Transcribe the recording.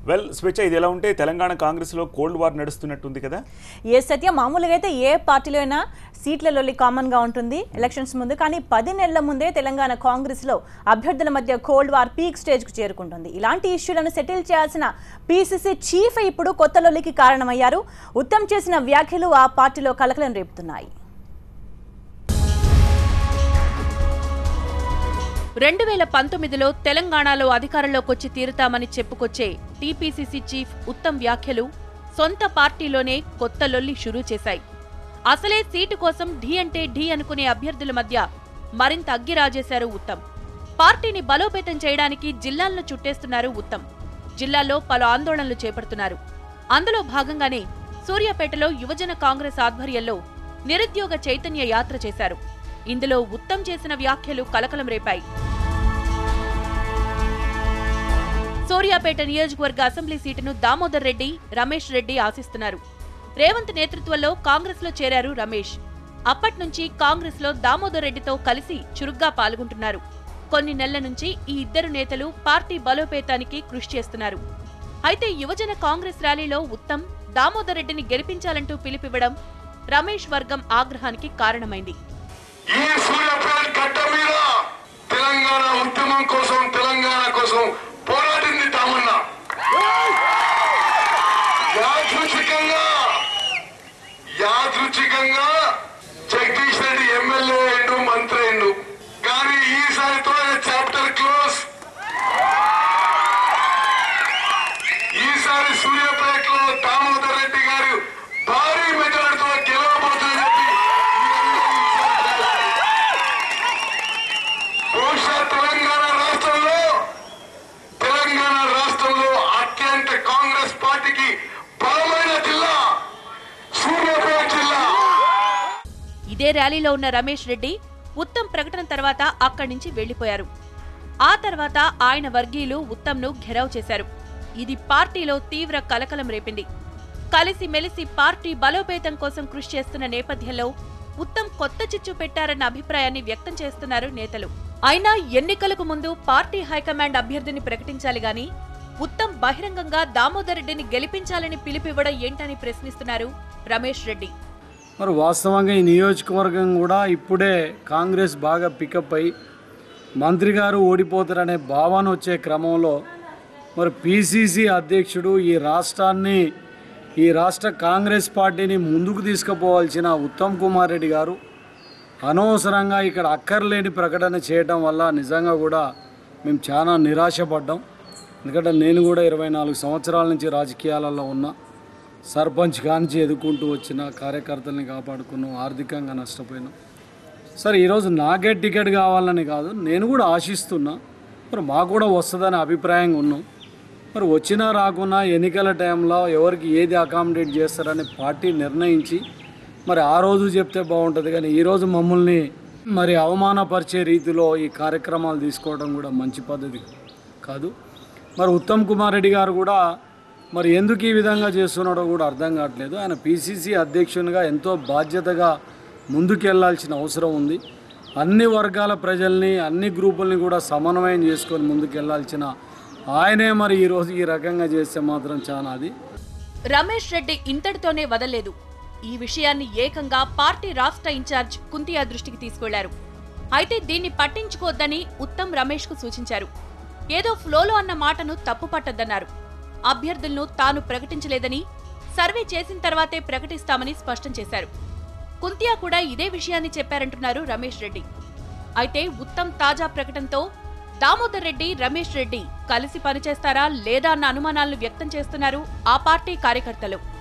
well స్వేచ్ఛ ఇది ఎలా ఉంటే తెలంగాణ కాంగ్రెస్లో కోల్డ్ వార్ నడుస్తున్నట్టుంది కదా ఏ సత్య మామూలుగా అయితే ఏ పార్టీలో అయినా సీట్లలో కామన్ గా ఉంటుంది ఎలక్షన్స్ ముందు కానీ పది నెలల ముందే తెలంగాణ కాంగ్రెస్ లో అభ్యర్థుల మధ్య కోల్డ్ వార్ పీక్ స్టేజ్ కు చేరుకుంటుంది ఇలాంటి ఇష్యూలను సెటిల్ చేయాల్సిన పీసీసీ చీఫ్ ఇప్పుడు కొత్త లొల్లికి కారణమయ్యారు ఉత్తమ్ చేసిన వ్యాఖ్యలు ఆ పార్టీలో కలకలం రేపుతున్నాయి రెండు వేల పంతొమ్మిదిలో తెలంగాణలో అధికారంలోకొచ్చి తీరుతామని చెప్పుకొచ్చే టీపీసీసీ చీఫ్ ఉత్తమ్ వ్యాఖ్యలు సొంత పార్టీలోనే కొత్త లొల్లి షురూ చేశాయి అసలే సీటు కోసం ఢీ అంటే ఢీ అనుకునే అభ్యర్థుల మధ్య మరింత అగ్గి రాజేశారు ఉత్తమ్ పార్టీని బలోపేతం చేయడానికి జిల్లాలను చుట్టేస్తున్నారు ఉత్తమ్ జిల్లాల్లో పలు ఆందోళనలు చేపడుతున్నారు అందులో భాగంగానే సూర్యాపేటలో యువజన కాంగ్రెస్ ఆధ్వర్యంలో నిరుద్యోగ చైతన్య యాత్ర చేశారు ఇందులో ఉత్తమ్ చేసిన వ్యాఖ్యలు కలకలం రేపాయి సూర్యాపేట నియోజకవర్గ అసెంబ్లీ సీటును దామోదర్ రెడ్డి రమేష్ రెడ్డి ఆశిస్తున్నారు రేవంత్ నేతృత్వంలో కాంగ్రెస్ లో చేరారు రమేష్ అప్పట్నుంచి కాంగ్రెస్ లో దామోదర్ రెడ్డితో కలిసి చురుగ్గా పాల్గొంటున్నారు కొన్ని నెలల నుంచి ఈ ఇద్దరు నేతలు పార్టీ బలోపేతానికి కృషి చేస్తున్నారు అయితే యువజన కాంగ్రెస్ ర్యాలీలో ఉత్తమ్ దామోదర్ రెడ్డిని గెలిపించాలంటూ పిలుపివ్వడం రమేష్ వర్గం ఆగ్రహానికి కారణమైంది ఈ సూర్యాపేట గడ్డ మీద తెలంగాణ ఉద్యమం కోసం తెలంగాణ కోసం పోరాడింది తామన్న యాదృచ్ఛికంగా యాదృచ్ఛికంగా జగదీష్ రెడ్డి ఎమ్మెల్యే అయిండు మంత్రి అయిండు కానీ ఈసారితో చాప్టర్ క్లోజ్ ఈసారి సూర్యాపేటలో దామోదర్ రెడ్డి గారు భారీ మెజార్టీతో గెలవబోతుందని చెప్పి బహుశా తెలంగాణ రాష్ట్రంలో తెలంగాణ రాష్ట్రంలో అత్యంత కాంగ్రెస్ పార్టీకి బలమైన జిల్లా సూర్యాపేట జిల్లా ఇదే ర్యాలీలో ఉన్న రమేష్ రెడ్డి ఉత్తమ్ ప్రకటన తర్వాత అక్కడి నుంచి వెళ్లిపోయారు ఆ తర్వాత ఆయన వర్గీయులు ఉత్తమ్ను ఘెరావ్ చేశారు ఇది పార్టీలో తీవ్ర కలకలం రేపింది కలిసి మెలిసి పార్టీ బలోపేతం కోసం కృషి చేస్తున్న నేపథ్యంలో ఉత్తమ్ కొత్త చిచ్చు పెట్టారన్న అభిప్రాయాన్ని వ్యక్తం చేస్తున్నారు నేతలు అయినా ఎన్నికలకు ముందు పార్టీ హైకమాండ్ అభ్యర్థిని ప్రకటించాలి గాని ఉత్తమ్ బహిరంగంగా దామోదర్ రెడ్డిని గెలిపించాలని పిలుపివ్వడం ఏంటని ప్రశ్నిస్తున్నారు రమేష్ రెడ్డి మరి వాస్తవంగా ఈ నియోజకవర్గం కూడా ఇప్పుడే కాంగ్రెస్ బాగా పికప్ అయి మంత్రి గారు ఓడిపోతారనే భావన వచ్చే క్రమంలో మరి పిసిసి అధ్యక్షుడు ఈ రాష్ట్రాన్ని ఈ రాష్ట్ర కాంగ్రెస్ పార్టీని ముందుకు తీసుకుపోవాల్సిన ఉత్తమ్ కుమార్ రెడ్డి గారు అనవసరంగా ఇక్కడ అక్కర్లేని ప్రకటన చేయడం వల్ల నిజంగా కూడా మేము చాలా నిరాశపడ్డాం ఎందుకంటే నేను కూడా ఇరవై నాలుగు సంవత్సరాల నుంచి రాజకీయాలలో ఉన్నా సర్పంచ్ కాంచి ఎదుర్కొంటూ వచ్చిన కార్యకర్తల్ని కాపాడుకున్నాం ఆర్థికంగా నష్టపోయినాం సరే ఈరోజు నాకే టికెట్ కావాలని కాదు నేను కూడా ఆశిస్తున్నా మరి మాకు కూడా వస్తుందని అభిప్రాయంగా ఉన్నాం మరి వచ్చినా రాకున్నా ఎన్నికల టైంలో ఎవరికి ఏది అకామిడేట్ చేస్తారని పార్టీ నిర్ణయించి మరి ఆ రోజు చెప్తే బాగుంటుంది కానీ ఈరోజు మమ్మల్ని మరి అవమానపరిచే రీతిలో ఈ కార్యక్రమాలు తీసుకోవడం కూడా మంచి పద్ధతి కాదు మరి ఉత్తమ్ కుమార్ రెడ్డి గారు కూడా మరి ఎందుకు ఈ విధంగా చేస్తున్నాడో కూడా అర్థం కావట్లేదు ఆయన పిసిసి అధ్యక్షునిగా ఎంతో బాధ్యతగా ముందుకెళ్లాల్సిన అవసరం ఉంది అన్ని వర్గాల ప్రజల్ని అన్ని గ్రూపుల్ని కూడా సమన్వయం చేసుకొని ముందుకెళ్లాల్సిన ఆయనే మరి ఈరోజు ఈ రకంగా చేస్తే మాత్రం చాలా అది రమేష్ రెడ్డి ఇంతటితోనే వదల్లేదు ఈ విషయాన్ని ఏకంగా పార్టీ రాష్ట్ర ఇన్ఛార్జ్ కుంతియా దృష్టికి తీసుకెళ్లారు అయితే దీన్ని పట్టించుకోవద్దని ఉత్తమ్ రమేష్ కు సూచించారు ఏదో ఫ్లోలో అన్న మాటను తప్పు పట్టొద్దన్నారు అభ్యర్థులను తాను ప్రకటించలేదని సర్వే చేసిన తర్వాతే ప్రకటిస్తామని స్పష్టం చేశారు కుంతియా కూడా ఇదే విషయాన్ని చెప్పారంటున్నారు రమేష్ రెడ్డి అయితే ఉత్తమ్ తాజా ప్రకటనతో దామోదర్ రెడ్డి రమేష్ రెడ్డి కలిసి పనిచేస్తారా లేదా అన్న అనుమానాలను వ్యక్తం చేస్తున్నారు ఆ పార్టీ కార్యకర్తలు